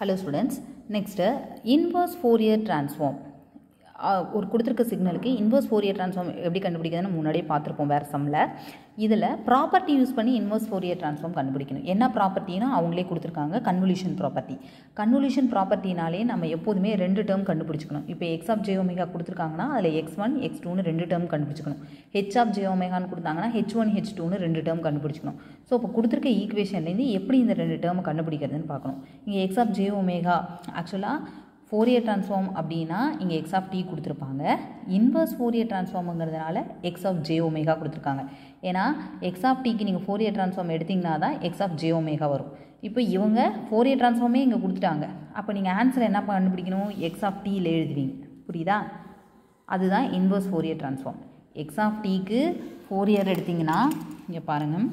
hello students next inverse Fourier transform ஒரு கொடுத்துருக்க சிக்னலுக்கு இன்வர்ஸ் ஃபோரியர் ட்ரான்ஸ்ஃபார்ம் எப்படி கண்டுபிடிக்கிறதுன்னு முன்னாடியே பார்த்துருப்போம் வேறு சம்மில் இதில் ப்ராப்பர்ட்டி யூஸ் பண்ணி இன்வர்ஸ் ஃபோரியர் ட்ரான்ஸ்ஃபார்ம் கண்டுபிடிக்கணும் என்ன ப்ராப்பர்ட்டினா அவங்களே கொடுத்துருக்காங்க கன்வல்யூஷன் ப்ராப்பர்ட்டி கன்வல்யூஷன் ப்ராப்பர்ட்டினாலே நம்ம எப்போதுமே ரெண்டு டேர்ம் கண்டுபிடிச்சிக்கணும் இப்போ எக்ஸ் ஆஃப் ஜே ஒமேகா கொடுத்துருக்காங்கன்னா அதில் எக்ஸ் ஒன் எக்ஸ் டூன்னு ரெண்டு டேர்ம் கண்டுபிடிச்சிக்கணும் ஹெச் ஆஃப் ஜே ஒமேகான்னு கொடுத்தாங்கன்னா ஹெச் ஒன் ஹெச் டூன்னு ரெண்டு டேர்ம் கண்டுபிடிச்சிக்கணும் ஸோ இப்போ கொடுத்துருக்க ஈக்குவேஷன்லேருந்து எப்படி இந்த ரெண்டு டேர்மை கண்டுபிடிக்கிறதுன்னு பார்க்கணும் இங்கே எக்ஸ் ஆஃப் ஜே ஒமேகா ஆக்சுவலாக ஃபோரியர் ட்ரான்ஸ்ஃபார்ம் அப்படின்னா இங்கே எக்ஸ் ஆஃப் டி கொடுத்துருப்பாங்க இன்வர்ஸ் ஃபோரியர் ட்ரான்ஸ்ஃபார்முங்கிறதுனால எக்ஸ் ஆஃப் ஜே ஒமேகா கொடுத்துருக்காங்க ஏன்னா எக்ஸ் ஆஃப் டிக்கு நீங்கள் ஃபோரியர் ட்ரான்ஸ்ஃபார்ம் எடுத்திங்கன்னா தான் எக்ஸ் ஆஃப் ஜே ஒமேகா வரும் இப்போ இவங்க ஃபோரியர் ட்ரான்ஸ்ஃபார்மே இங்கே கொடுத்துட்டாங்க அப்போ நீங்கள் ஆன்சர் என்ன கண்டுபிடிக்கணும் எக்ஸ் ஆஃப் டியில் எழுதுவீங்க புரியுதா அதுதான் inverse Fourier transform X of டிக்கு ஃபோரியர் எடுத்திங்கன்னா இங்கே பாருங்கள்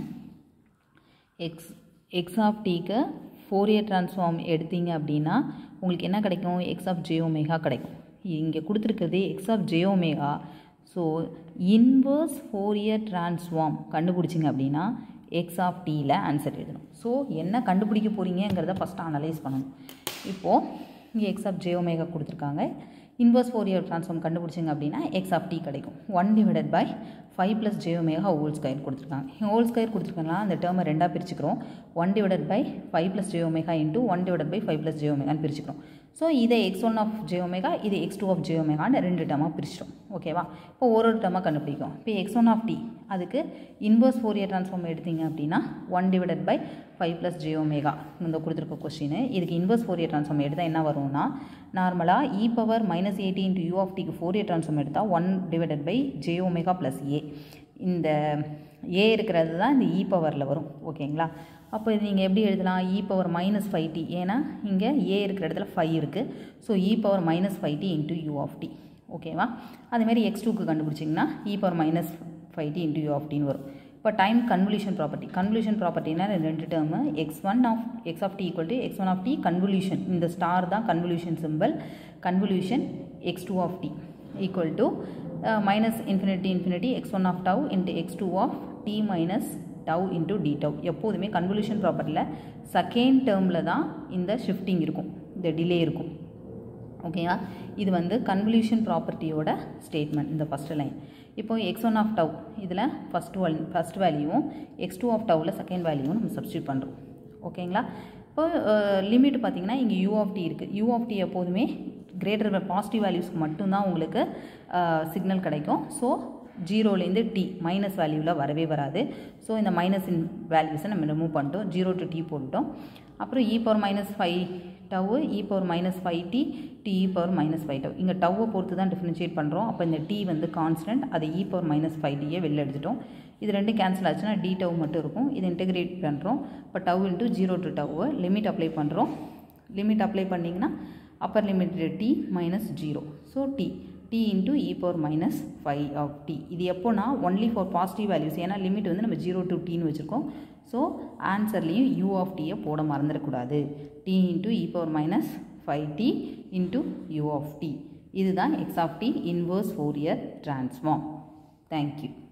எக்ஸ் எக்ஸ் ஆஃப் டிக்கு ஃபோரியர் ட்ரான்ஸ்ஃபார்ம் எடுத்தீங்க அப்படின்னா உங்களுக்கு என்ன கிடைக்கும் எக்ஸ் ஆஃப் ஜே ஒமேகா கிடைக்கும் இங்கே கொடுத்துருக்கிறது X of J omega so inverse Fourier transform கண்டுபிடிச்சிங்க அப்படின்னா எக்ஸ் ஆஃப் டியில் ஆன்சர் எழுதணும் ஸோ என்ன கண்டுபிடிக்க போகிறீங்கிறத ஃபஸ்ட்டு அனலைஸ் பண்ணணும் இப்போது இங்கே எக்ஸ் ஆஃப் ஜே ஒமேகா கொடுத்துருக்காங்க இன்வர்ஸ் ஃபோரியர் ட்ரான்ஸ்ஃபார்ம் கண்டுபிடிச்சிங்க அப்படின்னா எக்ஸ் ஆஃப் டி கிடைக்கும் one divided by five plus J omega whole square கொடுத்துருக்காங்க ஹோல் ஸ்கொயர் கொடுத்துருக்காங்களா அந்த டேர்மை ரெண்டாக பிரிச்சுக்கிறோம் one divided by five plus J omega into one divided by five plus J ஒமேகான்னு பிரிச்சுக்கிறோம் ஸோ இதை X one of J omega இது எக்ஸ் டூ ஆஃப் ஜே ஒமேகான்னு ரெண்டு டேர்மாக பிரிச்சிட்டோம் ஓகேவா இப்போ ஒரு ஒரு டேர்மாக கண்டுபிடிக்கும் இப்போ எக்ஸ் ஒன் ஆஃப் டி அதுக்கு இன்வர்ஸ் ஃபோரியர் ட்ரான்ஸ்ஃபார்ம் எடுத்தீங்க அப்படின்னா one divided by five plus J omega இந்த கொடுத்துருக்க கொஸ்டின் இதுக்கு இன்வர்ஸ் ஃபோரியர் ட்ரான்ஸ்ஃபார்ம் எடுத்தால் என்ன வரும்னா நார்மலாக E power minus A T into U of டிக்கு ஃபோரியர் ட்ரான்ஸ்ஃபார்ம் எடுத்தால் one divided by J omega plus A இந்த ஏ இருக்கிறது தான் இந்த இ பவரில் வரும் ஓகேங்களா அப்போ இது நீங்கள் எப்படி எழுதலாம் E power minus five T ஏன்னா இங்கே ஏ இருக்கிற இடத்துல ஃபைவ் இருக்குது so E power minus five T into U of T ஓகேவா அதேமாதிரி எக்ஸ் டூக்கு கண்டுபிடிச்சிங்கன்னா E power minus five T into U of டின்னு வரும் இப்போ டைம் கன்வல்யூஷன் ப்ராப்பர்ட்டி கன்வல்யூஷன் ப்ராப்பர்ட்டினா ரெண்டு term X one of X of T equal to X one of T convolution இந்த ஸ்டார் தான் convolution simple convolution X two of T equal to minus infinity infinity X one of tau into X two of T minus tau into D tau எப்போதுமே convolution ப்ராப்பர்ட்டியில் second டேர்மில் தான் இந்த shifting இருக்கும் இந்த delay இருக்கும் ஓகேவா இது வந்து கன்வல்யூஷன் ப்ராப்பர்ட்டியோட ஸ்டேட்மெண்ட் இந்த ஃபஸ்ட்டு லைன் இப்போ எக்ஸ் ஒன் ஆஃப் டவ் இதில் ஃபஸ்ட் வல் ஃபஸ்ட் வேல்யூவும் எக்ஸ் டூ ஆஃப் டவ்வில் செகண்ட் வேல்யூவும் நம்ம சப்ஸ்டியூட் பண்ணுறோம் ஓகேங்களா இப்போ லிமிட் பார்த்தீங்கன்னா இங்கே யூ ஆஃப் டி இருக்குது யூ ஆஃப் டி எப்போதுமே கிரேட்டர் பாசிட்டிவ் வேல்யூஸ்க்கு மட்டும்தான் உங்களுக்கு சிக்னல் கிடைக்கும் ஸோ ஜீரோலேருந்து டி மைனஸ் வேல்யூவில் வரவே வராது ஸோ இந்த மைனஸ் இன் வேல்யூஸை நம்ம ரிமூவ் பண்ணிட்டோம் ஜீரோ டு டி போட்டுட்டோம் அப்புறம் E power minus five tau E power minus five T T E power minus five tau இங்கே டவ்வை பொறுத்து தான் டிஃப்ரென்ஷியேட் பண்ணுறோம் அப்போ இந்த டி வந்து கான்ஸ்டன்ட் அதை இ பவர் மைனஸ் ஃபைவ் டியை வெளில எடுத்துட்டோம் இது ரெண்டும் கேன்சல் ஆச்சுன்னா டி டவ் மட்டும் இருக்கும் இதை இன்டெகிரேட் பண்ணுறோம் இப்போ tau into zero to tau limit apply பண்ணுறோம் லிமிட் அப்ளை பண்ணிங்கன்னா upper limit T minus zero so T T into E power minus five of T இது எப்போனா ஒன்லி ஃபார் பாசிட்டிவ் வேல்யூஸ் ஏன்னா லிமிட் வந்து நம்ம ஜீரோ டு டின்னு வச்சுருக்கோம் so ஆன்சர்லேயும் யூ ஆஃப் டியை போட மறந்துடக்கூடாது T into E power minus five T into U of T இதுதான் X of T inverse Fourier transform thank you